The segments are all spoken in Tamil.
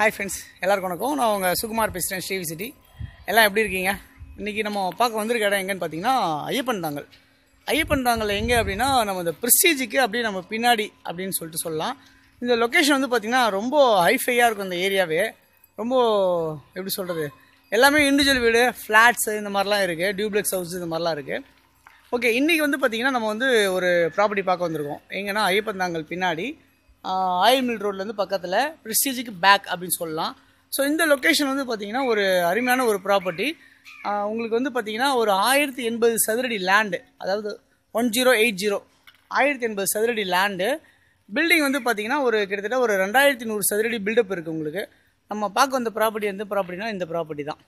ஹாய் ஃப்ரெண்ட்ஸ் எல்லாருக்கும் வணக்கம் நான் உங்கள் சுகுமார் பேசுகிறேன் ஸ்ரீவி சிட்டி எல்லாம் எப்படி இருக்கீங்க இன்றைக்கி நம்ம பார்க்க வந்திருக்க இடம் எங்கன்னு பார்த்தீங்கன்னா ஐயப்பன் தாங்கல் ஐயப்பன் தாங்கல் எங்கே அப்படின்னா நம்ம இந்த ப்ரிஸ்டீஜுக்கு அப்படியே நம்ம பின்னாடி அப்படின்னு சொல்லிட்டு சொல்லலாம் இந்த லொக்கேஷன் வந்து பார்த்திங்கன்னா ரொம்ப ஹைஃபையாக இருக்கும் இந்த ஏரியாவே ரொம்ப எப்படி சொல்கிறது எல்லாமே இண்டிவிஜுவல் வீடு ஃப்ளாட்ஸு இந்த மாதிரிலாம் இருக்குது டியூப்ளெக்ஸ் ஹவுஸ் இந்த மாதிரிலாம் இருக்குது ஓகே இன்றைக்கி வந்து பார்த்திங்கன்னா நம்ம வந்து ஒரு ப்ராப்பர்ட்டி பார்க்க வந்திருக்கோம் எங்கன்னா ஐயப்பந்தாங்கல் பின்னாடி ஆஹ், ஆயில் மில் ரோட்லேருந்து பக்கத்தில் ப்ரெஸ்டீஜுக்கு பேக் அப்படின்னு சொல்லலாம் ஸோ இந்த லொக்கேஷன் வந்து பார்த்திங்கன்னா ஒரு அருமையான ஒரு ப்ராப்பர்ட்டி உங்களுக்கு வந்து பார்த்திங்கன்னா ஒரு ஆயிரத்தி எண்பது சதுரடி லேண்டு அதாவது ஒன் ஜீரோ எயிட் ஜீரோ ஆயிரத்தி எண்பது சதுரடி லேண்டு பில்டிங் வந்து பார்த்திங்கன்னா ஒரு கிட்டத்தட்ட ஒரு ரெண்டாயிரத்தி நூறு சதுரடி பில்டப் இருக்குது உங்களுக்கு நம்ம பார்க்க வந்த ப்ராப்பர்ட்டி எந்த ப்ராப்பர்ட்டினா இந்த ப்ராப்பர்ட்டி தான்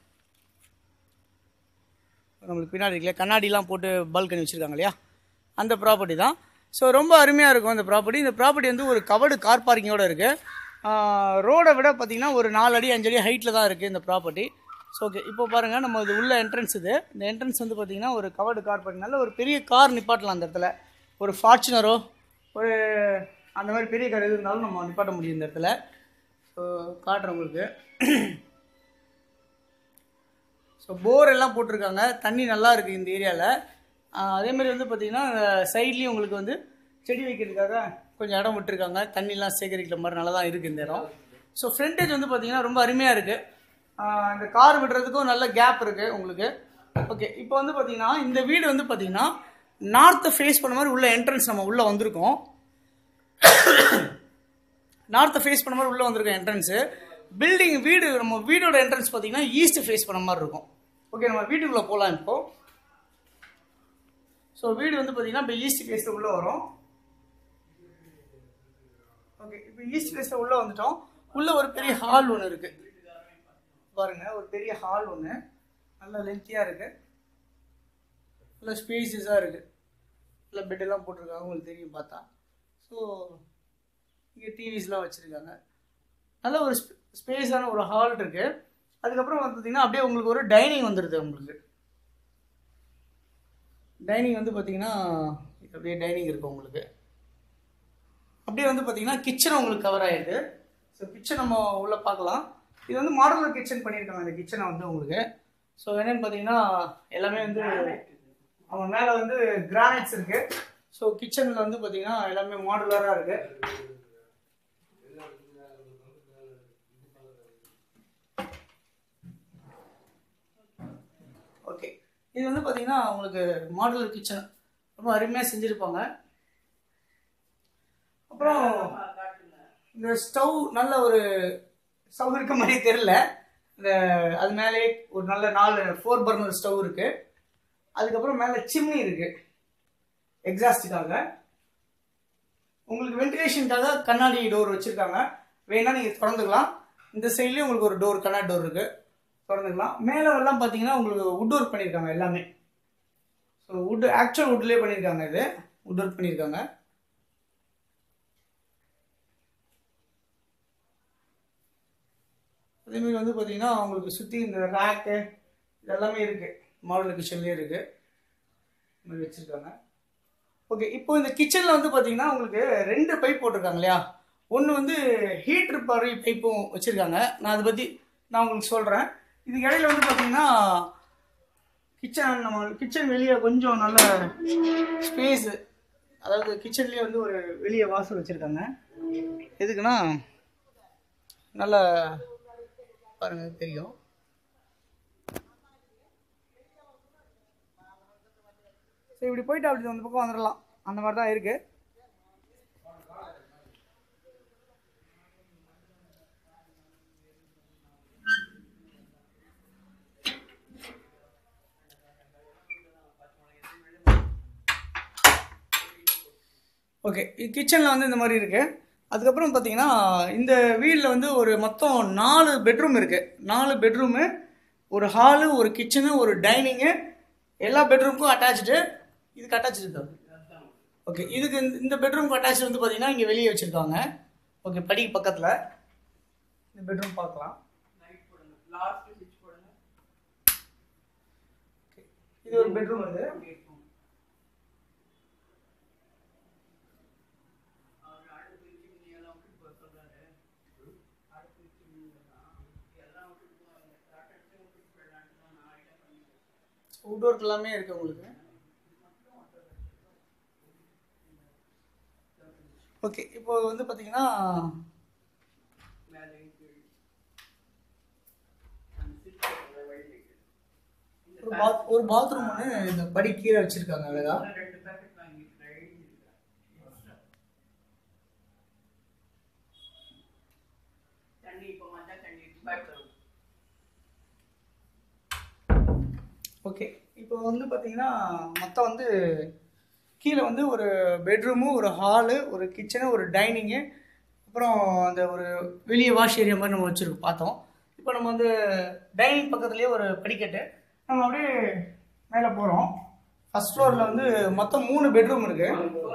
நம்மளுக்கு பின்னாடி இருக்குல்லையா கண்ணாடிலாம் போட்டு பால்கனி வச்சுருக்காங்க இல்லையா அந்த ப்ராப்பர்ட்டி தான் ஸோ ரொம்ப அருமையாக இருக்கும் அந்த ப்ராப்பர்ட்டி இந்த ப்ராப்பர்ட்டி வந்து ஒரு கவர்டு கார் பார்க்கிங்கோட இருக்குது ரோடை விட பார்த்திங்கன்னா ஒரு நாலு அடி அஞ்சு அடி ஹைட்டில் தான் இருக்குது இந்த ப்ராப்பர்ட்டி ஸோ ஓகே இப்போ பாருங்கள் நம்ம இது உள்ள என்ட்ரன்ஸ் இது இந்த என்ட்ரன்ஸ் வந்து பார்த்திங்கன்னா ஒரு கவர்டு கார் பார்க்கிங் நல்ல ஒரு பெரிய கார் நிப்பாட்டலாம் அந்த இடத்துல ஒரு ஃபார்ச்சுனரோ ஒரு அந்த மாதிரி பெரிய கார் எது இருந்தாலும் நம்ம நிப்பாட்ட முடியும் இந்த இடத்துல ஸோ காட்டுறேன் உங்களுக்கு ஸோ போர் எல்லாம் போட்டிருக்காங்க தண்ணி நல்லா இருக்குது இந்த ஏரியாவில் அதே மாதிரி வந்து பார்த்திங்கன்னா சைட்லேயும் உங்களுக்கு வந்து செடி வைக்கிறதுக்காக கொஞ்சம் இடம் விட்டுருக்காங்க தண்ணிலாம் சேகரிக்கிற மாதிரி நல்லா தான் இருக்குது இந்த இடம் ஸோ ஃப்ரண்டேஜ் வந்து பார்த்திங்கன்னா ரொம்ப அருமையாக இருக்குது இந்த கார் விடுறதுக்கும் நல்ல கேப் இருக்குது உங்களுக்கு ஓகே இப்போ வந்து பார்த்திங்கன்னா இந்த வீடு வந்து பார்த்திங்கன்னா நார்த்தை ஃபேஸ் பண்ண மாதிரி உள்ள என்ட்ரன்ஸ் நம்ம உள்ளே வந்திருக்கோம் நார்த்தை ஃபேஸ் பண்ண மாதிரி உள்ளே வந்திருக்கோம் என்ட்ரன்ஸு பில்டிங் வீடு நம்ம வீடோட என்ட்ரன்ஸ் பார்த்தீங்கன்னா ஈஸ்ட் ஃபேஸ் பண்ண மாதிரி இருக்கும் ஓகே நம்ம வீட்டுக்குள்ளே போகலாம் இப்போ ஸோ வீடு வந்து பார்த்தீங்கன்னா இப்போ ஈஸ்ட் ஃபேஸில் உள்ளே வரும் ஓகே இப்போ ஈஸ்ட் ஃபேஸில் உள்ளே வந்துட்டோம் உள்ளே ஒரு பெரிய ஹால் ஒன்று இருக்குது பாருங்க ஒரு பெரிய ஹால் ஒன்று நல்ல லென்த்தியாக இருக்குது நல்ல ஸ்பேசியஸாக இருக்குது நல்ல பெட்டெல்லாம் போட்டிருக்காங்க உங்களுக்கு தெரியும் பார்த்தா ஸோ இங்கே டிவிஸ்லாம் வச்சுருக்காங்க நல்ல ஒரு ஸ்பேஸான ஒரு ஹால் இருக்குது அதுக்கப்புறம் வந்து பார்த்தீங்கன்னா அப்படியே உங்களுக்கு ஒரு டைனிங் வந்துடுது உங்களுக்கு டைனிங் வந்து பார்த்தீங்கன்னா அப்படியே டைனிங் இருக்குது உங்களுக்கு அப்படியே வந்து பார்த்தீங்கன்னா கிச்சன் உங்களுக்கு கவர் ஆயிடுது ஸோ கிச்சன் நம்ம உள்ளே பார்க்கலாம் இது வந்து மாடலர் கிச்சன் பண்ணியிருக்காங்க இந்த கிச்சனை வந்து உங்களுக்கு ஸோ என்னன்னு பார்த்தீங்கன்னா எல்லாமே வந்து அவங்க மேலே வந்து கிரானைட்ஸ் இருக்கு ஸோ கிச்சனில் வந்து பார்த்தீங்கன்னா எல்லாமே மாடுலராக இருக்கு ஓகே இது வந்து பார்த்தீங்கன்னா உங்களுக்கு மாடுலர் கிச்சன் ரொம்ப அருமையாக செஞ்சுருப்பாங்க அப்புறம் இந்த ஸ்டவ் நல்ல ஒரு ஸ்டவ் இருக்க மாதிரி தெரில இந்த அது மேலே ஒரு நல்ல நாலு ஃபோர் பர்னர் ஸ்டவ் இருக்கு அதுக்கப்புறம் மேலே சிம்னி இருக்கு எக்ஸாஸ்டுக்காக உங்களுக்கு வென்டிலேஷனுக்காக கண்ணாடி டோர் வச்சுருக்காங்க வேணா நீங்கள் திறந்துக்கலாம் இந்த சைட்லேயும் உங்களுக்கு ஒரு டோர் கண்ணாடி டோர் இருக்குது திறந்துக்கலாம் மேலே எல்லாம் பார்த்தீங்கன்னா உங்களுக்கு வுட் ஒர்க் பண்ணியிருக்காங்க எல்லாமே ஸோ வுட் ஆக்சுவல் வுட்லேயே பண்ணியிருக்காங்க இது வுட் ஒர்க் பண்ணியிருக்காங்க அதேமாரி வந்து பார்த்தீங்கன்னா உங்களுக்கு சுற்றி இந்த ரேக்கு இதெல்லாமே இருக்குது மாடல் கிச்சன்லேயே இருக்குது இந்த மாதிரி வச்சுருக்காங்க ஓகே இப்போ இந்த கிச்சனில் வந்து பார்த்தீங்கன்னா உங்களுக்கு ரெண்டு பைப் போட்டிருக்காங்க இல்லையா ஒன்று வந்து ஹீட்ரு பறி பைப்பும் வச்சுருக்காங்க நான் அதை பற்றி நான் உங்களுக்கு சொல்கிறேன் இதுக்கு இடையில வந்து பார்த்தீங்கன்னா கிச்சன் நம்ம கிச்சன் வெளியே கொஞ்சம் நல்ல ஸ்பேஸ் அதாவது கிச்சன்லேயே வந்து ஒரு வெளியே வாசல் வச்சுருக்காங்க எதுக்குன்னா நல்ல பாருங்க தெரியும் சரி இப்படி போயிட்டு அப்படி அந்த பக்கம் வந்துடலாம் அந்த மாதிரி தான் இருக்கு ஓகே கிச்சனில் வந்து இந்த மாதிரி இருக்கு அதுக்கப்புறம் பார்த்தீங்கன்னா இந்த வீட்டில் வந்து ஒரு மொத்தம் நாலு பெட்ரூம் இருக்கு நாலு பெட்ரூமு ஒரு ஹாலு ஒரு கிச்சனு ஒரு டைனிங்கு எல்லா பெட்ரூமுக்கும் அட்டாச்சு இதுக்கு அட்டாச்சு தான் ஓகே இதுக்கு இந்த- இந்த பெட்ரூம்க்கு அட்டாச் வந்து பார்த்தீங்கன்னா இங்கே வெளியே வச்சுருக்காங்க ஓகே படி பக்கத்தில் இந்த பெட்ரூம் பார்க்கலாம் Okay. இது ஒரு பெட்ரூம் அது வுட் ஒர்க் எல்லாமே இருக்குது உங்களுக்கு ஓகே இப்போ வந்து பார்த்தீங்கன்னா ஒரு பாத் ஒரு பாத்ரூம் ஒன்று இந்த படி கீழே வச்சிருக்காங்க அழகா ஓகே இப்போ வந்து பார்த்தீங்கன்னா மொத்தம் வந்து கீழே வந்து ஒரு பெட்ரூமு ஒரு ஹாலு ஒரு கிச்சனு ஒரு டைனிங்கு அப்புறம் அந்த ஒரு வெளியே வாஷ் ஏரியா மாதிரி நம்ம வச்சுருக்கோம் பார்த்தோம் இப்போ நம்ம வந்து டைனிங் பக்கத்துலேயே ஒரு படிக்கட்டு நம்ம அப்படியே மேலே போகிறோம் ஃபர்ஸ்ட் ஃப்ளோரில் வந்து மொத்தம் மூணு பெட்ரூம் இருக்குது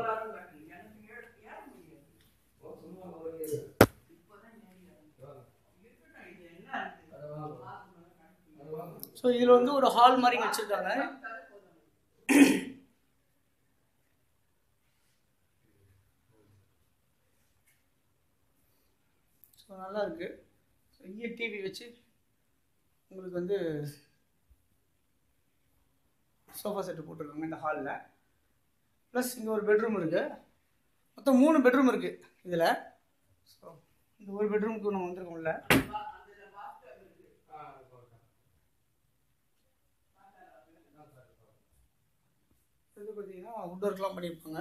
ஸோ இதில் வந்து ஒரு ஹால் மாதிரி வச்சுருக்காங்க ஸோ நல்லா இருக்கு ஸோ இங்கே டிவி வச்சு உங்களுக்கு வந்து சோஃபா செட்டு போட்டிருக்காங்க இந்த ஹாலில் ப்ளஸ் இங்கே ஒரு பெட்ரூம் இருக்குது மொத்தம் மூணு பெட்ரூம் இருக்குது இதில் ஸோ இந்த ஒரு பெட்ரூமுக்கு நம்ம வந்திருக்கோம்ல இது பார்த்தீங்கன்னா வுட் ஒர்க்லாம் பண்ணியிருப்பாங்க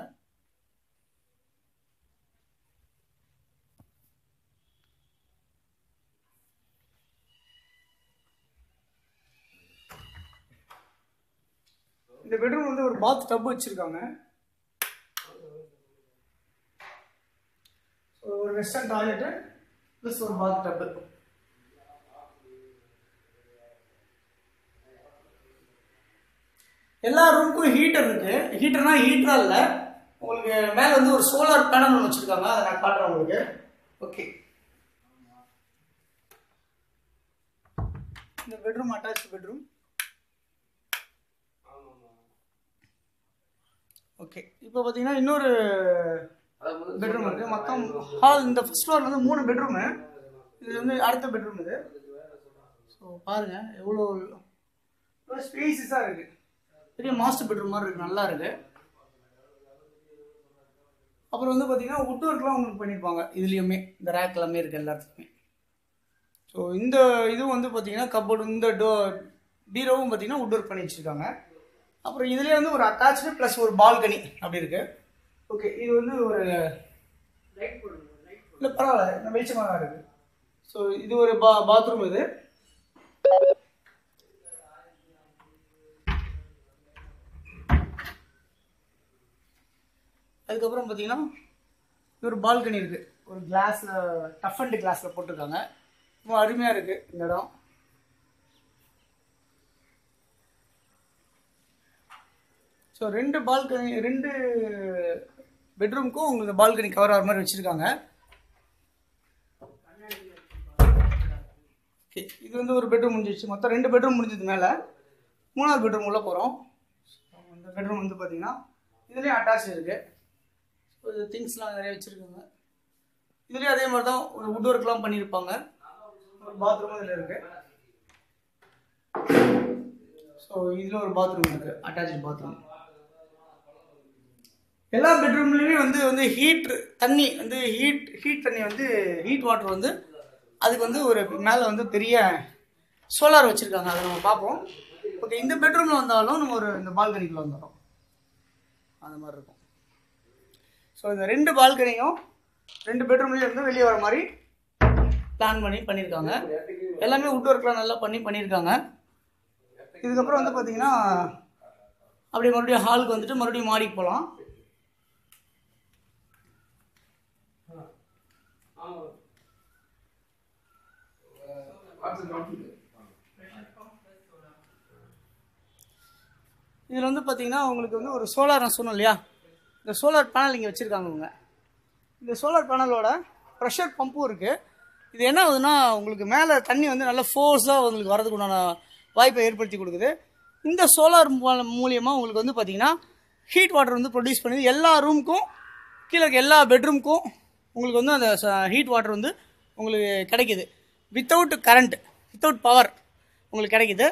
இந்த பெட்ரூம் வந்து ஒரு பாத் டப் வச்சிருக்காங்க So, ஒரு வெஸ்டர்ன் டாய்லெட்டு ப்ளஸ் ஒரு பாத் டப்பு எல்லா ரூமுக்கும் ஹீட்டர் இருக்கு ஹீட்டர்னா ஹீட்டரா இல்லை உங்களுக்கு மேலே வந்து ஒரு சோலார் பேனல் ஒன்று வச்சிருக்காங்க அதை நான் காட்டுறேன் உங்களுக்கு ஓகே இந்த பெட்ரூம் அட்டாச் பெட்ரூம் ஓகே இப்போ பார்த்தீங்கன்னா இன்னொரு பெட்ரூம் இருக்கு மொத்தம் ஹால் இந்த ஃபர்ஸ்ட் ஃப்ளோர் வந்து மூணு பெட்ரூமு இது வந்து அடுத்த பெட்ரூம் இது ஸோ பாருங்க எவ்வளோ ஸ்பேசஸாக இருக்கு பெரிய மாஸ்டர் பெட்ரூம் மாதிரி இருக்கு நல்லா இருக்கு அப்புறம் வந்து பார்த்தீங்கன்னா வுட் ஒர்க்லாம் உங்களுக்கு பண்ணியிருப்பாங்க இதுலேயுமே இந்த ரேக் எல்லாமே இருக்கு எல்லாத்துக்குமே ஸோ இந்த இதுவும் வந்து பார்த்தீங்கன்னா கப்போர்டு இந்த டோ பீரோவும் பார்த்தீங்கன்னா வுட் ஒர்க் பண்ணி வச்சிருக்காங்க அப்புறம் இதுலேயே வந்து ஒரு அட்டாச்சு ப்ளஸ் ஒரு பால்கனி அப்படி இருக்கு ஓகே இது வந்து ஒரு இல்லை பரவாயில்ல இந்த வெளிச்சமாக தான் இருக்கு ஸோ இது ஒரு பா பாத்ரூம் இது அதுக்கப்புறம் பார்த்தீங்கன்னா இது ஒரு பால்கனி இருக்கு ஒரு கிளாஸில் டஃப் அண்ட் கிளாஸில் போட்டிருக்காங்க ரொம்ப அருமையாக இருக்கு இந்த இடம் ஸோ ரெண்டு பால்கனி ரெண்டு பெட்ரூம்க்கும் உங்களுக்கு பால்கனி கவர் ஆகிற மாதிரி வச்சுருக்காங்க ஓகே இது வந்து ஒரு பெட்ரூம் முடிஞ்சிச்சு மொத்தம் ரெண்டு பெட்ரூம் முடிஞ்சது மேலே மூணாவது பெட்ரூம் உள்ளே போகிறோம் இந்த பெட்ரூம் வந்து பார்த்தீங்கன்னா இதுலேயும் அட்டாச் இருக்குது ஸோ இது திங்ஸ்லாம் நிறைய வச்சுருக்காங்க இதுலேயும் அதே மாதிரி தான் ஒரு வுட் ஒர்க்லாம் பண்ணியிருப்பாங்க ஒரு பாத்ரூம் இதில் இருக்குது ஸோ இதில் ஒரு பாத்ரூம் இருக்குது அட்டாச்சு பாத்ரூம் எல்லா பெட்ரூம்லேயுமே வந்து வந்து ஹீட் தண்ணி வந்து ஹீட் ஹீட் தண்ணி வந்து ஹீட் வாட்டர் வந்து அதுக்கு வந்து ஒரு மேலே வந்து பெரிய சோலார் வச்சுருக்காங்க அதை நம்ம பார்ப்போம் ஓகே இந்த பெட்ரூமில் வந்தாலும் நம்ம ஒரு இந்த பால்கனிக்குள்ள வந்துடும் அந்த மாதிரி இருக்கும் ஸோ இந்த ரெண்டு பால்கனியும் ரெண்டு பெட்ரூம்லேயும் இருந்து வெளியே வர மாதிரி பிளான் பண்ணி பண்ணியிருக்காங்க எல்லாமே வுட் ஒர்க்லாம் நல்லா பண்ணி பண்ணியிருக்காங்க இதுக்கப்புறம் வந்து பார்த்தீங்கன்னா அப்படியே மறுபடியும் ஹாலுக்கு வந்துட்டு மறுபடியும் மாடிக்கு போகலாம் இதில் வந்து பார்த்தீங்கன்னா உங்களுக்கு வந்து ஒரு சோலார் நான் சொன்னோம் இல்லையா இந்த சோலார் பேனல் இங்கே வச்சுருக்காங்க இவங்க இந்த சோலார் பேனலோட ப்ரெஷர் பம்பும் இருக்குது இது என்ன ஆகுதுன்னா உங்களுக்கு மேலே தண்ணி வந்து நல்ல ஃபோர்ஸாக உங்களுக்கு வரதுக்கு உண்டான வாய்ப்பை ஏற்படுத்தி கொடுக்குது இந்த சோலார் மூலியமாக உங்களுக்கு வந்து பார்த்தீங்கன்னா ஹீட் வாட்டர் வந்து ப்ரொடியூஸ் பண்ணுது எல்லா ரூமுக்கும் கீழே இருக்க எல்லா பெட்ரூமுக்கும் உங்களுக்கு வந்து அந்த ஹீட் வாட்டர் வந்து உங்களுக்கு கிடைக்குது வித்தவுட் கரண்ட் வித்தவுட் பவர் உங்களுக்கு கிடைக்குது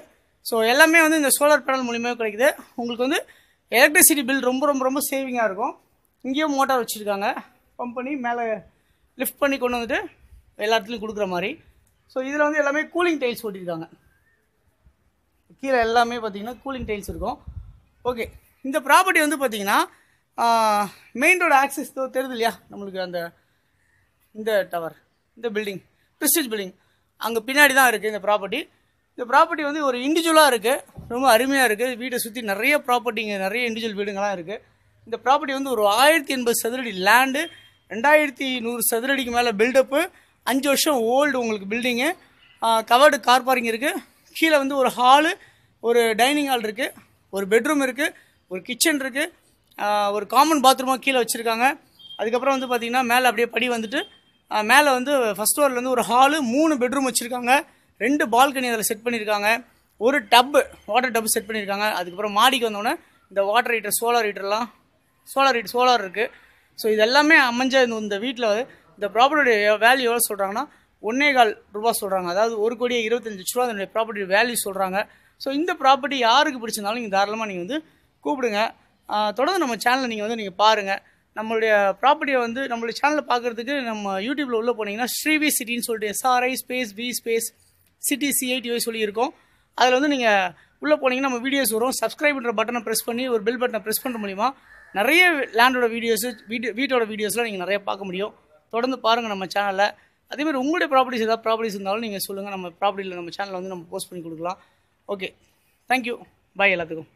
ஸோ எல்லாமே வந்து இந்த சோலார் பேனல் மூலியமாக கிடைக்குது உங்களுக்கு வந்து எலக்ட்ரிசிட்டி பில் ரொம்ப ரொம்ப ரொம்ப சேவிங்காக இருக்கும் இங்கேயும் மோட்டார் வச்சுருக்காங்க பம்ப் பண்ணி மேலே லிஃப்ட் பண்ணி கொண்டு வந்துட்டு எல்லா இடத்துலையும் கொடுக்குற மாதிரி ஸோ இதில் வந்து எல்லாமே கூலிங் டைல்ஸ் ஓட்டியிருக்காங்க கீழே எல்லாமே பார்த்தீங்கன்னா கூலிங் டைல்ஸ் இருக்கும் ஓகே இந்த ப்ராப்பர்ட்டி வந்து பார்த்தீங்கன்னா மெயின் ரோடு ஆக்சஸ் தெரியுது இல்லையா நம்மளுக்கு அந்த இந்த டவர் இந்த பில்டிங் ப்ரிஸ்டேஜ் பில்டிங் அங்கே பின்னாடி தான் இருக்குது இந்த ப்ராப்பர்ட்டி இந்த ப்ராப்பர்ட்டி வந்து ஒரு இண்டிவிஜுவலாக இருக்குது ரொம்ப அருமையாக இருக்குது வீட்டை சுற்றி நிறைய ப்ராப்பர்ட்டிங்க நிறைய இண்டிவிஜுவல் வீடுங்களாம் இருக்குது இந்த ப்ராப்பர்ட்டி வந்து ஒரு ஆயிரத்தி எண்பது சதுரடி லேண்டு ரெண்டாயிரத்தி நூறு சதுரடிக்கு மேலே பில்டப்பு அஞ்சு வருஷம் ஓல்டு உங்களுக்கு பில்டிங்கு கவர்டு கார் பார்க்கிங் இருக்குது கீழே வந்து ஒரு ஹாலு ஒரு டைனிங் ஹால் இருக்குது ஒரு பெட்ரூம் இருக்குது ஒரு கிச்சன் இருக்குது ஒரு காமன் பாத்ரூமாக கீழே வச்சுருக்காங்க அதுக்கப்புறம் வந்து பார்த்திங்கன்னா மேலே அப்படியே படி வந்துட்டு ஆஹ் மேலே வந்து ஃபஸ்ட் ஃப்ளோரில் வந்து ஒரு ஹாலு மூணு பெட்ரூம் வச்சுருக்காங்க ரெண்டு பால்கனி அதில் செட் பண்ணியிருக்காங்க ஒரு டப்பு வாட்டர் டப்பு செட் பண்ணியிருக்காங்க அதுக்கப்புறம் மாடிக்கு வந்தோடனே இந்த வாட்டர் ஹீட்டர் சோலார் ஹீட்டர்லாம் சோலார் ஹீட் சோலார் இருக்குது ஸோ இது எல்லாமே அமைஞ்ச இந்த- இந்த வீட்டில் இந்த ப்ராப்பர்ட்டியோட வேல்யூ எவ்வளோ சொல்கிறாங்கன்னா ஒன்னே கால் ரூபா சொல்கிறாங்க அதாவது ஒரு கோடியே இருபத்தஞ்சு லட்ச ரூபா அதனுடைய ப்ராப்பர்ட்டி வேல்யூ சொல்கிறாங்க ஸோ இந்த ப்ராப்பர்ட்டி யாருக்கு பிடிச்சிருந்தாலும் நீங்கள் தாராளமாக நீங்கள் வந்து கூப்பிடுங்க ஆஹ் தொடர்ந்து நம்ம சேனலை நீங்கள் வந்து நீங்கள் பாருங்கள் நம்மளுடைய ப்ராப்பர்ட்டியை வந்து நம்மளுடைய சேனலில் பார்க்குறதுக்கு நம்ம யூடியூப்பில் உள்ளே போனீங்கன்னா ஸ்ரீவி சிட்டின்னு சொல்லிட்டு S R I space V space city C I T Y சொல்லியிருக்கோம் அதில் வந்து நீங்கள் உள்ளே போனீங்கன்னா நம்ம வீடியோஸ் வரும் சப்ஸ்கிரைப்ன்ற பட்டனை ப்ரெஸ் பண்ணி ஒரு பெல் பட்டனை ப்ரெஸ் பண்ணுற மூலிமா நிறைய லேண்டோட வீடியோஸ் வீட்டு வீட்டோட வீடியோஸ்லாம் நீங்கள் நிறைய பார்க்க முடியும் தொடர்ந்து பாருங்கள் நம்ம சேனலில் அதேமாதிரி உங்களுடைய ப்ராப்பர்ட்டிஸ் ஏதாவது ப்ராப்பர்ட்டிஸ் இருந்தாலும் நீங்கள் சொல்லுங்கள் நம்ம ப்ராப்பர்ட்டியில் நம்ம சேனலில் வந்து நம்ம போஸ்ட் பண்ணி கொடுக்கலாம் ஓகே தேங்க்யூ பாய் எல்லாத்துக்கும்